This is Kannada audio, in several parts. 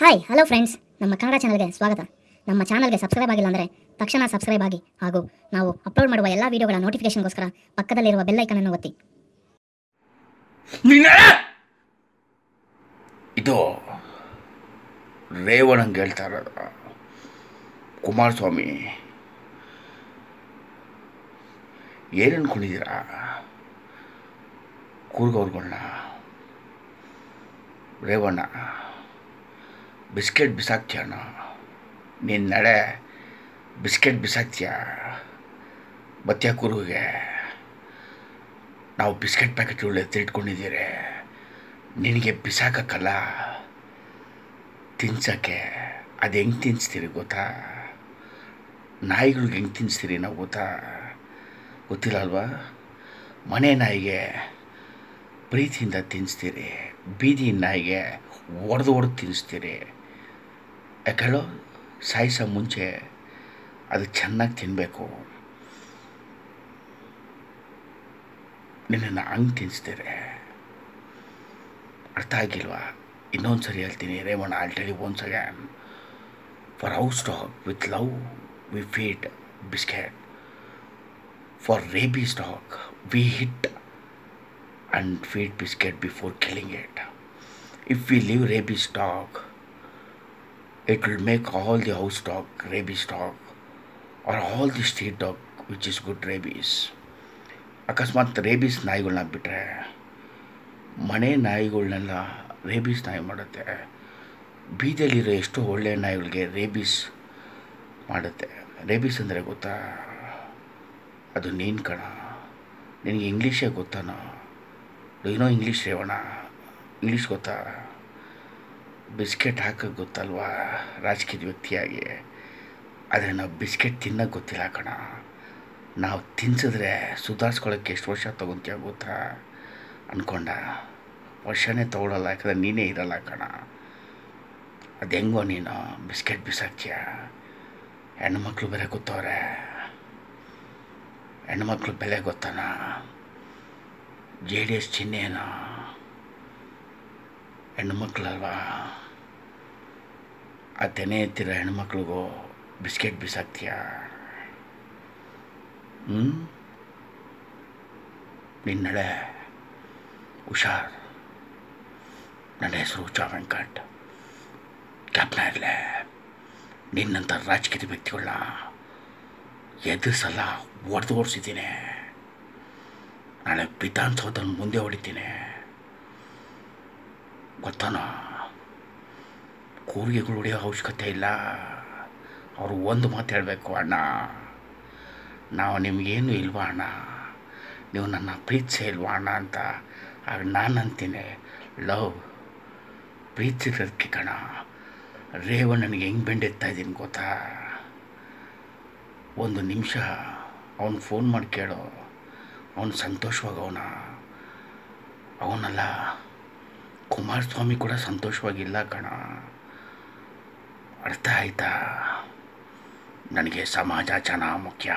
ಹಾಯ್ ಹಲೋ ಫ್ರೆಂಡ್ಸ್ ನಮ್ಮ ಕನ್ನಡ ಚಾನಲ್ಗೆ ಸ್ವಾಗತ ನಮ್ಮ ಚಾನಲ್ಗೆ ಸಬ್ಸ್ಕ್ರೈಬ್ ಆಗಿಲ್ಲ ಅಂದರೆ ತಕ್ಷಣ ಸಬ್ಸ್ಕ್ರೈಬ್ ಆಗಿ ಹಾಗೂ ನಾವು ಅಪ್ಲೋಡ್ ಮಾಡುವ ಎಲ್ಲ ವೀಡಿಯೋಗಳ ನೋಟಿಫಿಕೇಶನ್ಗೋಸ್ಕರ ಪಕ್ಕದಲ್ಲಿರುವ ಬೆಲ್ ಐಕನ್ ಅನ್ನು ಒತ್ತಿ ನೀನೇ ಇದು ರೇವಣಂಗೆ ಹೇಳ್ತಾ ಇರೋದು ಕುಮಾರಸ್ವಾಮಿ ಏನು ಅನ್ಕೊಂಡಿದ್ದೀರಾ ಕೂರ್ಗವ್ರುಗಳನ್ನ ರೇವಣ್ಣ ಬಿಸ್ಕೆಟ್ ಬಿಸಾಕ್ತೀಯಣ್ಣ ನಿನ್ನ ನಡೆ ಬಿಸ್ಕೆಟ್ ಬಿಸಾಕ್ತೀಯ ಬತ್ಯ ಕೂರ್ಗಿಗೆ ನಾವು ಬಿಸ್ಕೆಟ್ ಪ್ಯಾಕೆಟ್ಗಳು ಎತ್ತಿಟ್ಕೊಂಡಿದ್ದೀರಿ ನಿನಗೆ ಬಿಸಾಕಕ್ಕಲ್ಲ ತಿನ್ಸೋಕ್ಕೆ ಅದು ಹೆಂಗೆ ತಿನ್ನಿಸ್ತೀರಿ ಗೊತ್ತಾ ನಾಯಿಗಳಿಗೆ ಹೆಂಗೆ ತಿನ್ನಿಸ್ತೀರಿ ನಾವು ಗೊತ್ತಾ ಗೊತ್ತಿಲ್ಲ ಅಲ್ವಾ ಮನೆ ನಾಯಿಗೆ ಪ್ರೀತಿಯಿಂದ ತಿನ್ನಿಸ್ತೀರಿ ಬೀದಿ ನಾಯಿಗೆ ಒಡೆದು ಹೊಡೆದು ತಿನ್ನಿಸ್ತೀರಿ ಯಾಕೇಳೋ ಸಾಯಿಸೋ ಮುಂಚೆ ಅದು ಚೆನ್ನಾಗಿ ತಿನ್ನಬೇಕು ನಿನ್ನನ್ನು ಹಂಗೆ ತಿನ್ನಿಸ್ತೀರಿ ಅರ್ಥ ಆಗಿಲ್ವಾ ಇನ್ನೊಂದು ಸರಿ ಹೇಳ್ತೀನಿ Revanna I'll tell once again for house dog with love we feed biscuit for rabies dog we hit and feed biscuit before killing it. If we leave rabies dog, it will make all the house dog rabies dog or all the street dog which is good rabies. ಅಕಸ್ಮಾತ್ ರೇಬೀಸ್ ನಾಯಿಗಳನ್ನ ಬಿಟ್ಟರೆ ಮನೆ ನಾಯಿಗಳನ್ನೆಲ್ಲ ರೇಬೀಸ್ ನಾಯಿ ಮಾಡುತ್ತೆ ಬೀದಿಯಲ್ಲಿರೋ ಎಷ್ಟೋ ಒಳ್ಳೆಯ ನಾಯಿಗಳಿಗೆ ರೇಬೀಸ್ ಮಾಡುತ್ತೆ ರೇಬೀಸ್ ಅಂದರೆ ಗೊತ್ತಾ ಅದು ನೀನು ಕಣ ನಿನಗೆ ಇಂಗ್ಲೀಷೇ ಗೊತ್ತಾನೋ ಏನೋ ಇಂಗ್ಲೀಷ್ ರೇವಣ ಇಂಗ್ಲೀಷ್ ಗೊತ್ತಾ ಬಿಸ್ಕೆಟ್ ಹಾಕೋಕ್ಕೆ ಗೊತ್ತಲ್ವಾ ರಾಜಕೀಯ ವ್ಯಕ್ತಿಯಾಗಿ ಆದರೆ ನಾವು ಬಿಸ್ಕೆಟ್ ತಿನ್ನೋಕೆ ಗೊತ್ತಿಲ್ಲ ಕಣ ನಾವು ತಿನ್ಸಿದ್ರೆ ಸುಧಾರಿಸ್ಕೊಳ್ಳೋಕ್ಕೆ ಎಷ್ಟು ವರ್ಷ ತೊಗೊತೀಯ ಗೊತ್ತಾ ಅಂದ್ಕೊಂಡ ವರ್ಷನೇ ತೊಗೊಳಲ್ಲ ಯಾಕಂದ್ರೆ ನೀನೇ ಇರಲ್ಲ ಕಣ ಅದು ಹೆಂಗೋ ನೀನು ಬಿಸ್ಕೆಟ್ ಬಿಸಾಕ್ತೀಯ ಹೆಣ್ಮಕ್ಳು ಬೇರೆ ಗೊತ್ತವ್ರೆ ಹೆಣ್ಮಕ್ಳು ಬೆಲೆ ಗೊತ್ತಾನ ಜೆ ಡಿ ಎಸ್ ಚಿಹ್ನೆನ ಹೆಣ್ಮಕ್ಳಲ್ವಾ ಆ ತೆನೆ ಎತ್ತಿರೋ ಹೆಣ್ಮಕ್ಳಿಗೂ ಬಿಸ್ಕೆಟ್ ಬಿಸಾಕ್ತೀಯ ಹ್ಞೂ ನಿನ್ನ ನಡೆ ಹುಷಾರ್ ನನ್ನ ಹೆಸರು ಹುಚ್ಚ ವೆಂಕಟ್ ಕ್ಯಾಪ್ನ ಇರಲೆ ನಿನ್ನಂಥ ರಾಜಕೀಯ ವ್ಯಕ್ತಿಗಳನ್ನ ಎದುರಿಸಲ್ಲ ಒಡೆದು ಓಡಿಸಿದ್ದೀನಿ ನಾಳೆ ವಿಧಾನಸೌಧದಲ್ಲಿ ಮುಂದೆ ಹೊಡಿತೀನಿ ಗೊತ್ತಾನ ಕೂರಿಗೆಗಳು ಹೊಡೆಯೋ ಅವಶ್ಯಕತೆ ಇಲ್ಲ ಅವರು ಒಂದು ಮಾತು ಹೇಳಬೇಕು ಅಣ್ಣ ನಾವು ನಿಮಗೇನು ಇಲ್ವಾ ಅಣ್ಣ ನೀವು ನನ್ನ ಪ್ರೀತಿಸೇ ಇಲ್ವಾ ಅಣ್ಣ ಅಂತ ಆಗ ನಾನು ಅಂತೀನಿ ಲವ್ ಪ್ರೀತಿಸಿರೋದಕ್ಕೆ ಕಣ ರೇವಣ್ಣನಿಗೆ ಹೆಂಗೆ ಬೆಂಡೆತ್ತಾ ಇದ್ದೀನಿ ಗೊತ್ತಾ ಒಂದು ನಿಮಿಷ ಅವನು ಫೋನ್ ಮಾಡಿ ಕೇಳೋ ಅವನು ಸಂತೋಷವಾಗವನ ಅವನಲ್ಲ ಕುಮಾರಸ್ವಾಮಿ ಕೂಡ ಸಂತೋಷವಾಗಿಲ್ಲ ಕಣ ಅರ್ಥ ಆಯ್ತಾ ನನಗೆ ಸಮಾಜ ಜನ ಮುಖ್ಯ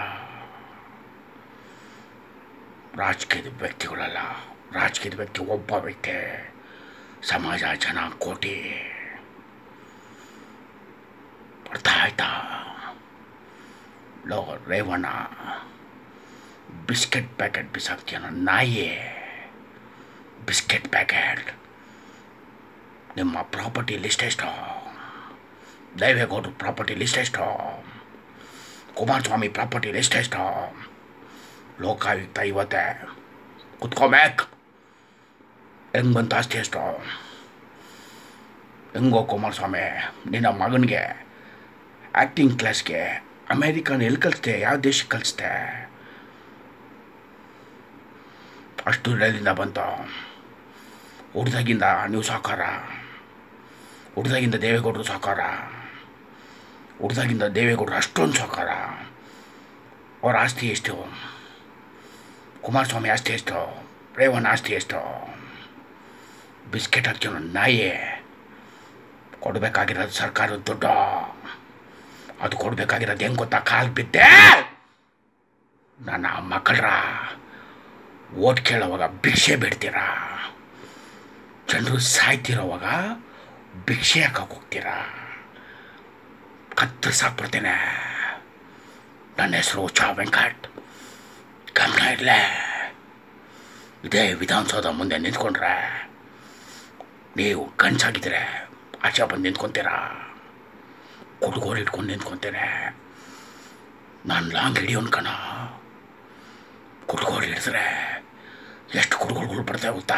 ರಾಜಕೀಯದ ವ್ಯಕ್ತಿಗಳಲ್ಲ ರಾಜಕೀಯದ ವ್ಯಕ್ತಿ ಒಬ್ಬ ವ್ಯಕ್ತಿ ಸಮಾಜ ಜನ ಕೋಟಿ ಅರ್ಥ ಆಯ್ತಾ ಲೋ ರೇವಣ್ಣ ಬಿಸ್ಕೆಟ್ ಪ್ಯಾಕೆಟ್ ಬಿಸಾಕ್ತೀಯನ ನಾಯಿ ಬಿಸ್ಕೆಟ್ ಪ್ಯಾಕೆಟ್ ನಿಮ್ಮ ಪ್ರಾಪರ್ಟಿ ಲಿಸ್ಟ್ ಎಷ್ಟು ದೈವೇಗೌಡರು ಪ್ರಾಪರ್ಟಿ ಲಿಸ್ಟ್ ಎಷ್ಟು ಕುಮಾರಸ್ವಾಮಿ ಪ್ರಾಪರ್ಟಿ ಲಿಸ್ಟ್ ಎಷ್ಟು ಲೋಕಾಯುಕ್ತ ಇವತ್ತೇ ಕುತ್ಕೋಬೇಕು ಹೆಂಗೆ ಬಂತು ಆಸ್ತಿ ಎಷ್ಟು ಹೆಂಗೋ ಕುಮಾರಸ್ವಾಮಿ ನಿನ್ನ ಮಗನಿಗೆ ಆ್ಯಕ್ಟಿಂಗ್ ಕ್ಲಾಸ್ಗೆ ಅಮೇರಿಕನ್ ಎಲ್ಲಿ ಕಲಿಸ್ದೆ ಯಾವ ದೇಶಕ್ಕೆ ಕಲಿಸ್ದೆ ಅಷ್ಟು ದುಡ್ಡಲ್ಲಿಂದ ಬಂತು ಹುಡ್ದಾಗಿಂದ ನೀವು ಸಾಕಾರ ಹುಡ್ದಾಗಿಂದ ದೇವೇಗೌಡರು ಸಾಕಾರ ಹುಡ್ದಾಗಿಂದ ದೇವೇಗೌಡರು ಅಷ್ಟೊಂದು ಸಾಕಾರ ಅವ್ರ ಆಸ್ತಿ ಎಷ್ಟು ಕುಮಾರಸ್ವಾಮಿ ಆಸ್ತಿ ಎಷ್ಟು ರೇವಣ್ಣ ಆಸ್ತಿ ಎಷ್ಟು ಬಿಸ್ಕೆಟ್ ಹಾಕ್ತೀವಿ ನಾಯಿ ಕೊಡಬೇಕಾಗಿರೋದು ಸರ್ಕಾರದ ದುಡ್ಡು ಅದು ಕೊಡಬೇಕಾಗಿರೋದು ಹೆಂಗೆ ಗೊತ್ತಾ ಕಾಲು ಬಿದ್ದೆ ನನ್ನ ಮಕ್ಕಳ್ರ ಓಟ್ ಕೇಳೋವಾಗ ಭಿಕ್ಷೆ ಬಿಡ್ತೀರಾ ಜನರು ಸಾಯ್ತಿರೋವಾಗ ಭಿಕ್ಷೆ ಹಾಕಕ್ಕೆ ಹೋಗ್ತೀರಾ ಕತ್ತರಿಸಾಕ್ಬಿಡ್ತೇನೆ ನನ್ನ ಹೆಸರು ಚಾ ವೆಂಕಟ್ ಗಮನ ಇರಲೇ ಇದೇ ವಿಧಾನಸೌಧ ಮುಂದೆ ನಿಂತ್ಕೊಂಡ್ರೆ ನೀವು ಗಂಚಾಗಿದ್ರೆ ಆಚೆ ಬಂದು ನಿಂತ್ಕೊತೀರಾ ಕುಡ್ಗೋಲು ಇಟ್ಕೊಂಡು ನಿಂತ್ಕೊತೇನೆ ನಾನು ಲಾಂಗ್ ಹಿಡಿಯೋನ್ ಕಣ ಕುಡ್ಗೋಲು ಹಿಡಿದ್ರೆ ಎಷ್ಟು ಕುಡ್ಗೋಳುಗಳು ಬರ್ತಾವೆ ಗೊತ್ತಾ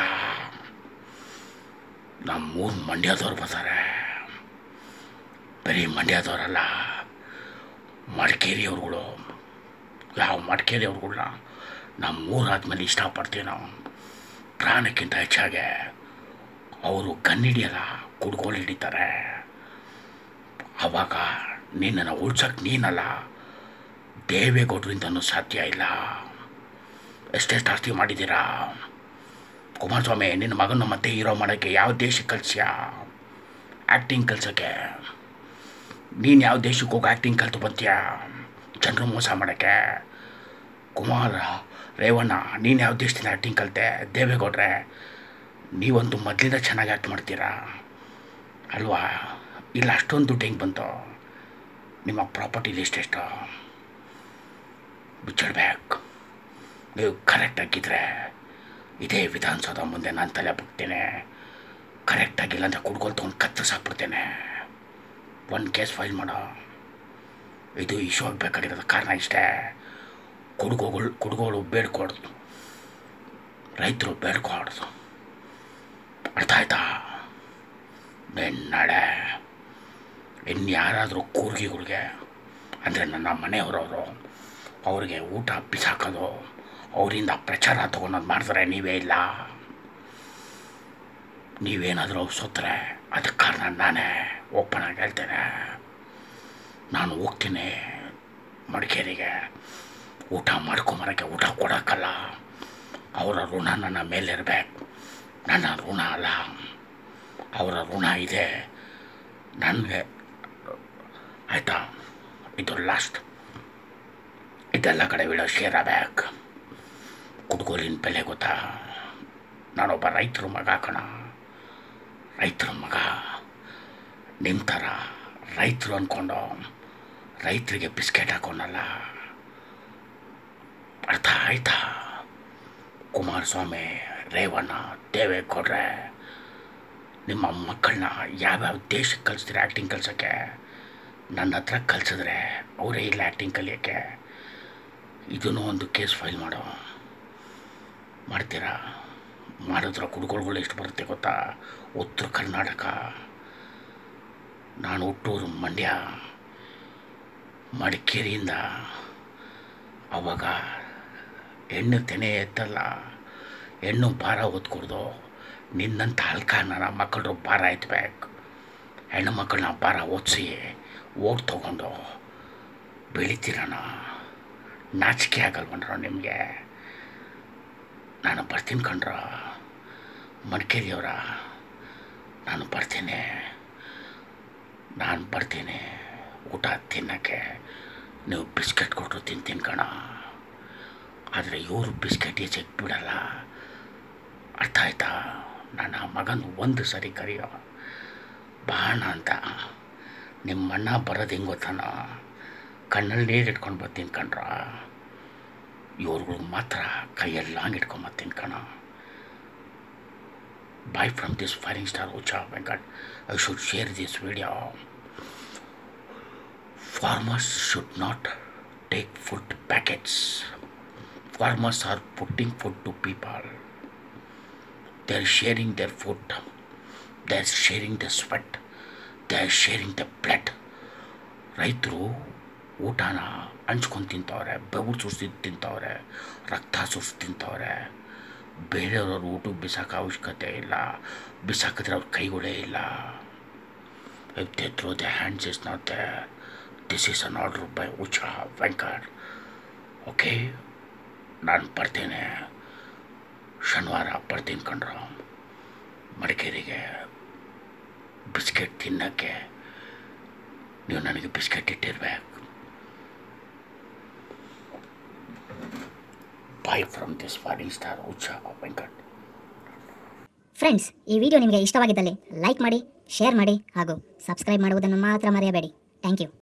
ನಮ್ಮೂರು ಮಂಡ್ಯದವ್ರು ಬರ್ತಾರೆ ಬರೀ ಮಂಡ್ಯದವರಲ್ಲ ಮಡಿಕೇರಿಯವ್ರುಗಳು ಯಾವ ಮಡಿಕೇರಿಯವ್ರುಗಳನ್ನ ನಮ್ಮ ಊರಾದ್ಮೇಲೆ ಇಷ್ಟಪಡ್ತೀವಿ ನಾವು ಪ್ರಾಣಕ್ಕಿಂತ ಹೆಚ್ಚಾಗೆ ಅವರು ಕಣ್ಣಿಡಿಯಲ್ಲ ಕುಡ್ಗೋಲು ಹಿಡಿತಾರೆ ಆವಾಗ ನಿನ್ನನ್ನು ಉಳ್ಸಕ್ಕೆ ನೀನಲ್ಲ ದೇವೇಗೌಡರಿಂದನೂ ಸಾಧ್ಯ ಇಲ್ಲ ಎಷ್ಟೆಷ್ಟು ಆಸ್ತಿ ಮಾಡಿದ್ದೀರಾ ಕುಮಾರಸ್ವಾಮಿ ನಿನ್ನ ಮಗನ ಮತ್ತೆ ಹೀರೋ ಮಾಡೋಕ್ಕೆ ಯಾವ ದೇಶಕ್ಕೆ ಕಲಿಸ್ಯಾ ಆ್ಯಕ್ಟಿಂಗ್ ಕಲ್ಸೋಕ್ಕೆ ನೀನು ಯಾವ ದೇಶಕ್ಕೆ ಹೋಗಿ ಆ್ಯಕ್ಟಿಂಗ್ ಕಲ್ತು ಬಂತೀಯ ಜನರು ಮೋಸ ಮಾಡೋಕ್ಕೆ ಕುಮಾರ ರೇವಣ್ಣ ನೀನು ಯಾವ ದೇಶದಿಂದ ಆ್ಯಕ್ಟಿಂಗ್ ಕಲಿತೆ ದೇವೇಗೌಡ್ರೆ ನೀವಂತೂ ಮೊದಲಿಂದ ಚೆನ್ನಾಗಿ ಆ್ಯಕ್ಟ್ ಮಾಡ್ತೀರಾ ಅಲ್ವಾ ಇಲ್ಲ ಅಷ್ಟೊಂದು ದುಡ್ಡು ಹೆಂಗೆ ಬಂತು ನಿಮ್ಮ ಪ್ರಾಪರ್ಟಿ ಲಿಸ್ಟ್ ಎಷ್ಟು ಬಿಚ್ಚಿಡ್ಬೇಕು ನೀವು ಕರೆಕ್ಟ್ ಆಗಿದ್ದರೆ ಇದೇ ವಿಧಾನಸೌಧ ಮುಂದೆ ನಾನು ತಲೆ ಬಗ್ತೇನೆ ಕರೆಕ್ಟ್ ಆಗಿಲ್ಲ ಅಂತ ಕುಡ್ಕೊಲ್ ತೊಗೊಂಡು ಕತ್ತರಿಸಾಕ್ಬಿಡ್ತೇನೆ ಒಂದು ಕೇಸ್ ಫೈಲ್ ಮಾಡೋ ಇದು ಇಶ್ಯೂ ಆಗಬೇಕಾಗಿರೋದು ಕಾರಣ ಇಷ್ಟೇ ಕುಡ್ಗೋಗಳು ಕುಡ್ಗೋಳು ಬೇಡ್ಕೊಡ್ದು ರೈತರು ಬೇಡ್ಕೊಡ್ದು ಅರ್ಥ ಆಯ್ತಾ ನಾಳೆ ಇನ್ಯಾರಾದರೂ ಕೂರ್ಗಿಗಳಿಗೆ ಅಂದರೆ ನನ್ನ ಮನೆಯವರವರು ಅವ್ರಿಗೆ ಊಟ ಬಿಸಾಕೋದು ಅವರಿಂದ ಪ್ರಚಾರ ತೊಗೊಂಡೋದು ಮಾಡಿದ್ರೆ ನೀವೇ ಇಲ್ಲ ನೀವೇನಾದರೂ ಸೋತ್ರೆ ಅದಕ್ಕೆ ಕಾರಣ ನಾನೇ ಓಪನ್ ಆಗಿ ಹೇಳ್ತೇನೆ ನಾನು ಹೋಗ್ತೀನಿ ಮಡಿಕೇರಿಗೆ ಊಟ ಮಾಡ್ಕೊಂಬರೋಕ್ಕೆ ಊಟ ಕೊಡೋಕ್ಕಲ್ಲ ಅವರ ಋಣ ನನ್ನ ಮೇಲಿರ್ಬೇಕು ನನ್ನ ಋಣ ಅಲ್ಲ ಅವರ ಋಣ ಇದೆ ನನಗೆ ಆಯಿತಾ ಇದು ಲಾಸ್ಟ್ ಇದೆಲ್ಲ ಕಡೆ ವಿಡಿಯೋ ಶೇರ್ ಆಗ್ಬೇಕು ಕುಡ್ಗೋಲಿನ ಬೆಲೆ ಗೊತ್ತಾ ನಾನೊಬ್ಬ ರೈತರ ಮಗ ಕಣ ರೈತರ ಮಗ ನಿಮ್ಮ ಥರ ರೈತರು ಅಂದ್ಕೊಂಡು ರೈತರಿಗೆ ಬಿಸ್ಕೆಟ್ ಹಾಕೋನಲ್ಲ ಅರ್ಥ ಆಯ್ತಾ ಕುಮಾರಸ್ವಾಮಿ ರೇವಣ್ಣ ದೇವೇಗೌಡ್ರೆ ನಿಮ್ಮ ಮಕ್ಕಳನ್ನ ಯಾವ್ಯಾವ ದೇಶಕ್ಕೆ ಕಲಿಸ್ತೀರ ಆ್ಯಕ್ಟಿಂಗ್ ಕಲ್ಸೋಕ್ಕೆ ನನ್ನ ಹತ್ರ ಕಲಿಸಿದ್ರೆ ಅವರೇ ಇಲ್ಲ ಆ್ಯಕ್ಟಿಂಗ್ ಕಲಿಯೋಕ್ಕೆ ಇದೂ ಒಂದು ಕೇಸ್ ಫೈಲ್ ಮಾಡೋ ಮಾಡ್ತೀರಾ ಮಾಡಿದ್ರೆ ಕುಡ್ಗೊಳ್ಗಳು ಎಷ್ಟು ಬರುತ್ತೆ ಗೊತ್ತಾ ಉತ್ತರ ಕರ್ನಾಟಕ ನಾನು ಹುಟ್ಟೂರು ಮಂಡ್ಯ ಮಡಿಕೇರಿಯಿಂದ ಅವಾಗ ಹೆಣ್ಣು ತೆನೆ ಎತ್ತಲ್ಲ ಹೆಣ್ಣು ಭಾರ ಹೊತ್ಕೊಡ್ದು ನಿನ್ನಂಥ ಹಲ್ಕ ನನ್ನ ಮಕ್ಕಳು ಭಾರ ಎತ್ತಬೇಕು ಹೆಣ್ಣು ಮಕ್ಕಳನ್ನ ಭಾರ ಓದಿಸಿ ಓಟ್ ತೊಗೊಂಡು ಬೆಳಿತೀರಣ ನಾಚಿಕೆ ಆಗಲ್ವನ್ರ ನಿಮಗೆ ನಾನು ಬರ್ತೀನಿ ಕಣ್ರ ಮಡಿಕೇರಿಯವರ ನಾನು ಬರ್ತೀನಿ ನಾನು ಬರ್ತೀನಿ ಊಟ ತಿನ್ನೋಕ್ಕೆ ನೀವು ಬಿಸ್ಕೆಟ್ ಕೊಟ್ಟರು ತಿಂತೀನಿ ಕಣ ಆದರೆ ಇವರು ಬಿಸ್ಕೆಟ್ ಈಚೆಗೆ ಬಿಡಲ್ಲ ಅರ್ಥ ಆಯ್ತಾ ನನ್ನ ಮಗನ ಒಂದು ಸರಿ ಕರೆಯೋ ಬಾಣ ಅಂತ ನಿಮ್ಮ ಅಣ್ಣ ಬರೋದು ಹೆಂಗೆ ಗೊತ್ತಾನ ಕಣ್ಣಲ್ಲಿ ನೀರು ಇಟ್ಕೊಂಡು ಬರ್ತೀನಿ ಕಣ್ರ ಇವ್ರುಗಳಿಗೆ ಮಾತ್ರ ಕೈಯಲ್ಲಿ ಲಾಂಗ್ ಇಟ್ಕೊಂಡು ಬರ್ತೀನಿ ಕಣ bye from this firing star Ucha Venkat I should share this video farmers should not take food packets. Farmers are putting food to people. They're sharing their food. They're sharing the sweat. They're sharing the blood. ರೈತರು ಊಟನ ಹಂಚ್ಕೊಂಡು ತಿಂತವ್ರೆ ಬೆವರು ಸುರಿಸಿ ತಿಂತವ್ರೆ ರಕ್ತ ಸುರಿಸಿ ತಿಂತವ್ರೆ ಬೇರೆಯವ್ರವ್ರ ಊಟಕ್ಕೆ ಬಿಸಾಕೋ ಅವಶ್ಯಕತೆ ಇಲ್ಲ ಬಿಸಾಕಿದ್ರೆ ಅವ್ರ ಕೈಗಳೇ ಇಲ್ಲ If they throw their hands is not there. This is an order by Ucha Venkat. Okay ನಾನು ಬರ್ತೀನಿ ಶನಿವಾರ ಬರ್ತೀನಿ ಕಣ್ರ ಮಡಿಕೇರಿಗೆ ಬಿಸ್ಕೆಟ್ ತಿನ್ನೋಕ್ಕೆ ನೀವು ನನಗೆ ಬಿಸ್ಕೆಟ್ ಇಟ್ಟಿರ್ಬೇಕು bye from this firing star Ucha Venkat friends ಈ ವಿಡಿಯೋ ನಿಮಗೆ ಇಷ್ಟವಾಗಿದ್ದಲ್ಲಿ ಲೈಕ್ ಮಾಡಿ ಶೇರ್ ಮಾಡಿ ಹಾಗೂ ಸಬ್ಸ್ಕ್ರೈಬ್ ಮಾಡುವುದನ್ನು ಮಾತ್ರ ಮರೆಯಬೇಡಿ ಥ್ಯಾಂಕ್ ಯು